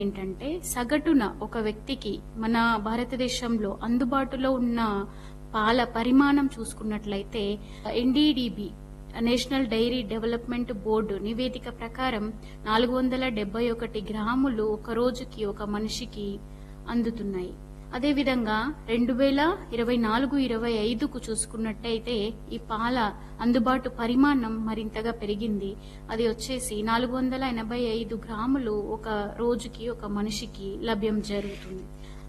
ఏంటంటే సగటున ఒక వ్యక్తికి మన భారతదేశంలో అందుబాటులో ఉన్న పాల పరిమాణం చూసుకున్నట్లయితే NDDB national dairy development board నివేదిక ప్రకారం నాలుగు వందల డెబ్బై ఒకటి గ్రాములు ఒక రోజుకి ఒక మనిషికి అందుతున్నాయి అదేవిధంగా రెండు వేల ఇరవై నాలుగు ఇరవై ఐదుకు చూసుకున్నట్టయితే ఈ పాల అందుబాటు పరిమాణం మరింతగా పెరిగింది అది వచ్చేసి నాలుగు వందల ఎనభై ఐదు గ్రాములు ఒక రోజుకి ఒక మనిషికి లభ్యం జరుగుతుంది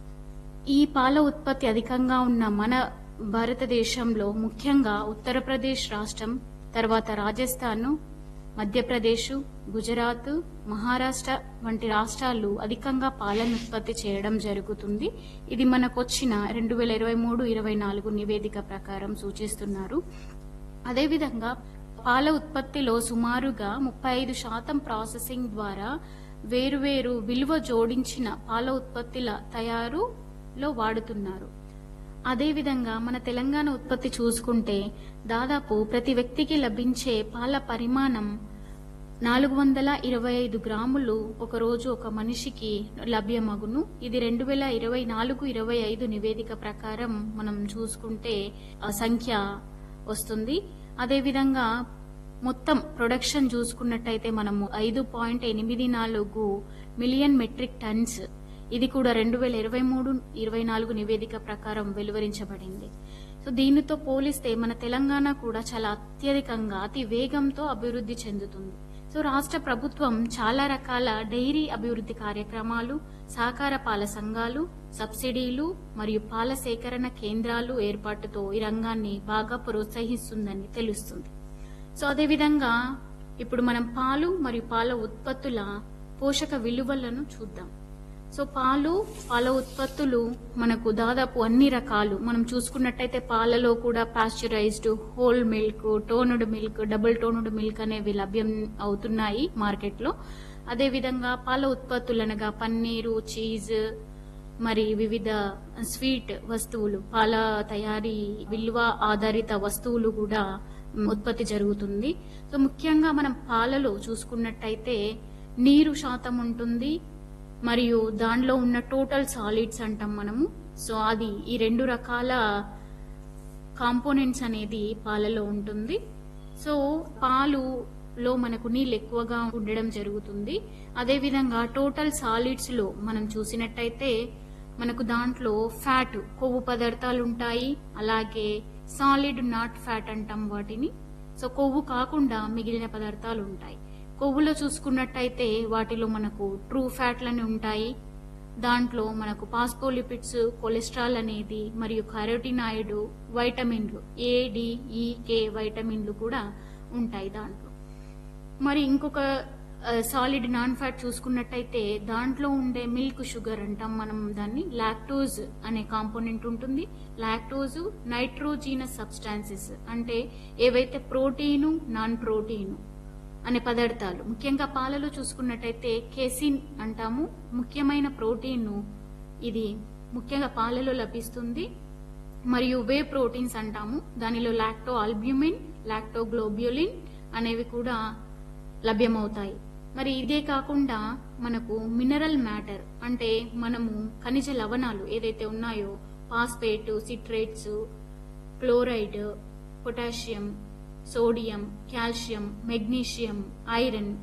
ఈ పాల ఉత్పత్తి అధికంగా ఉన్న మన భారతదేశంలో ముఖ్యంగా ఉత్తరప్రదేశ్ రాష్ట్రం తర్వాత రాజస్థాన్ మధ్యప్రదేశ్ గుజరాత్ మహారాష్ట్ర వంటి రాష్ట్రాలు అధికంగా పాలను ఉత్పత్తి చేయడం జరుగుతుంది ఇది మనకు వచ్చిన రెండు వేల ఇరవై మూడు ఇరవై నాలుగు నివేదిక ప్రకారం సూచిస్తున్నారు అదేవిధంగా పాల ఉత్పత్తిలో సుమారుగా ముప్పై ఐదు శాతం ప్రాసెసింగ్ ద్వారా వేరువేరు విలువ జోడించిన పాల ఉత్పత్తుల తయారులో వాడుతున్నారు అదేవిధంగా మన తెలంగాణ ఉత్పత్తి చూసుకుంటే దాదాపు ప్రతి వ్యక్తికి లభించే పాల పరిమాణం నాలుగు వందల ఇరవై ఐదు గ్రాములు ఒక రోజు ఒక మనిషికి లభ్యమగును ఇది రెండు వేల ఇరవై నాలుగు ఇరవై ఐదు నివేదిక ప్రకారం మనం చూసుకుంటే ఆ సంఖ్య వస్తుంది అదేవిధంగా మొత్తం ప్రొడక్షన్ చూసుకున్నట్టయితే మనము ఐదు పాయింట్ ఎనిమిది నాలుగు మిలియన్ మెట్రిక్ టన్స్ ఇది కూడా రెండు వేల ఇరవై మూడు ఇరవై నాలుగు నివేదిక ప్రకారం వెలువరించబడింది సో దీనితో పోలిస్తే మన తెలంగాణ కూడా చాలా అత్యధికంగా అతి వేగంతో అభివృద్ధి చెందుతుంది సో రాష్ట్ర ప్రభుత్వం చాలా రకాల డైరీ అభివృద్ధి కార్యక్రమాలు సహకార పాల సంఘాలు సబ్సిడీలు మరియు పాల సేకరణ కేంద్రాలు ఏర్పాటుతో ఈ రంగాన్ని బాగా ప్రోత్సహిస్తుందని తెలుస్తుంది సో అదేవిధంగా ఇప్పుడు మనం పాలు మరియు పాల ఉత్పత్తుల పోషక విలువలను చూద్దాం సో పాలు పాల ఉత్పత్తులు మనకు దాదాపు అన్ని రకాలు మనం చూసుకున్నట్టయితే పాలలో కూడా pasteurised whole milk toned milk double toned milk అనేవి లభ్యం అవుతున్నాయి మార్కెట్లో అదేవిధంగా పాల ఉత్పత్తులు అనగా పన్నీరు చీజ్ మరి వివిధ స్వీట్ వస్తువులు పాల తయారీ విలువ ఆధారిత వస్తువులు కూడా ఉత్పత్తి జరుగుతుంది సో ముఖ్యంగా మనం పాలలో చూసుకున్నట్టయితే నీరు శాతం ఉంటుంది మరియు దానిలో ఉన్న టోటల్ సాలిడ్స్ అంటాం మనము సో అది ఈ రెండు రకాల కాంపోనెంట్స్ అనేది పాలలో ఉంటుంది సో పాలులో మనకు నీళ్ళు ఎక్కువగా ఉండడం జరుగుతుంది అదేవిధంగా టోటల్ సాలిడ్స్ లో మనం చూసినట్టయితే మనకు దాంట్లో ఫ్యాట్ కొవ్వు పదార్థాలు ఉంటాయి అలాగే సాలిడ్ నాట్ ఫ్యాట్ అంటాం వాటిని సో కొవ్వు కాకుండా మిగిలిన పదార్థాలు ఉంటాయి కొవ్వులో చూసుకున్నట్టయితే వాటిలో మనకు ట్రూ ఫ్యాట్లని ఉంటాయి దాంట్లో మనకు పాస్పోలిపిడ్స్ కొలెస్ట్రాల్ అనేది మరియు కరోటినాయిడ్ వైటమిన్లు ఏ డి, ఈ కే వైటమిన్లు కూడా ఉంటాయి దాంట్లో మరి ఇంకొక సాలిడ్ నాన్ ఫ్యాట్ చూసుకున్నట్టయితే దాంట్లో ఉండే మిల్క్ షుగర్ అంటాం మనం దాన్ని లాక్టోజ్ అనే కాంపోనెంట్ ఉంటుంది లాక్టోజ్ నైట్రోజీనస్ సబ్స్టాన్సెస్ అంటే ఏవైతే ప్రోటీను నాన్ ప్రోటీను అనే పదార్థాలు ముఖ్యంగా పాలలో చూసుకున్నట్టయితే కెసిన్ అంటాము ముఖ్యమైన ప్రోటీన్ను ఇది ముఖ్యంగా పాలలో లభిస్తుంది మరియు వే ప్రోటీన్స్ అంటాము దానిలో లాక్టో ఆల్బ్యూమిన్ లాక్టో గ్లోబ్యులిన్ అనేవి కూడా లభ్యమవుతాయి మరి ఇదే కాకుండా మనకు మినరల్ మ్యాటర్ అంటే మనము ఖనిజ లవణాలు ఏదైతే ఉన్నాయో phosphate citrates chloride potassium sodium calcium magnesium iron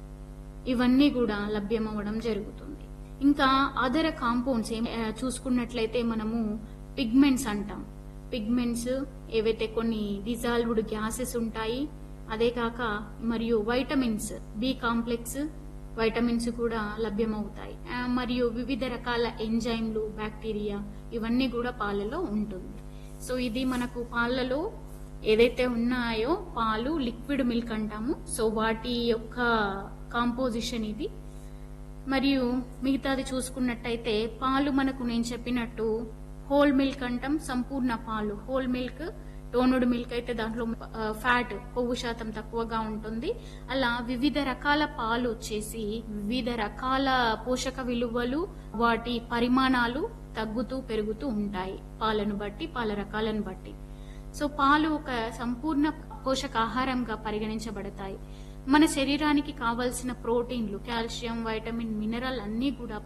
ఇవన్నీ కూడా లభ్యమవ్వడం జరుగుతుంది ఇంకా అదర్ కాంపౌండ్స్ చూసుకున్నట్లయితే మనము పిగ్మెంట్స్ అంటాం పిగ్మెంట్స్ ఏవైతే కొన్ని డిజాల్వ్డ్ గ్యాసెస్ ఉంటాయి అదే కాక మరియు వైటమిన్స్ బి కాంప్లెక్స్ వైటమిన్స్ కూడా లభ్యమవుతాయి ఆ, మరియు వివిధ రకాల ఎంజైమ్లు బ్యాక్టీరియా ఇవన్నీ కూడా పాలలో ఉంటుంది సో ఇది మనకు పాలలో ఏదైతే ఉన్నాయో పాలు లిక్విడ్ మిల్క్ అంటాము సో వాటి యొక్క కాంపోజిషన్ ఇది మరియు మిగతాది చూసుకున్నట్టయితే పాలు మనకు నేను చెప్పినట్టు హోల్ మిల్క్ అంటాం సంపూర్ణ పాలు హోల్ మిల్క్ టోనుడ్ మిల్క్ అయితే దాంట్లో ఆ, ఫ్యాట్ కొవ్వు శాతం తక్కువగా ఉంటుంది అలా వివిధ రకాల పాలు వచ్చేసి వివిధ రకాల పోషక విలువలు వాటి పరిమాణాలు తగ్గుతూ పెరుగుతూ ఉంటాయి పాలను బట్టి పాల రకాలను బట్టి సో పాలు ఒక సంపూర్ణ పోషకాహారంగా పరిగణించబడతాయి మన శరీరానికి కావాల్సిన ప్రోటీన్లు కాల్షియం వైటమిన్ మినరల్ అన్నీ కూడా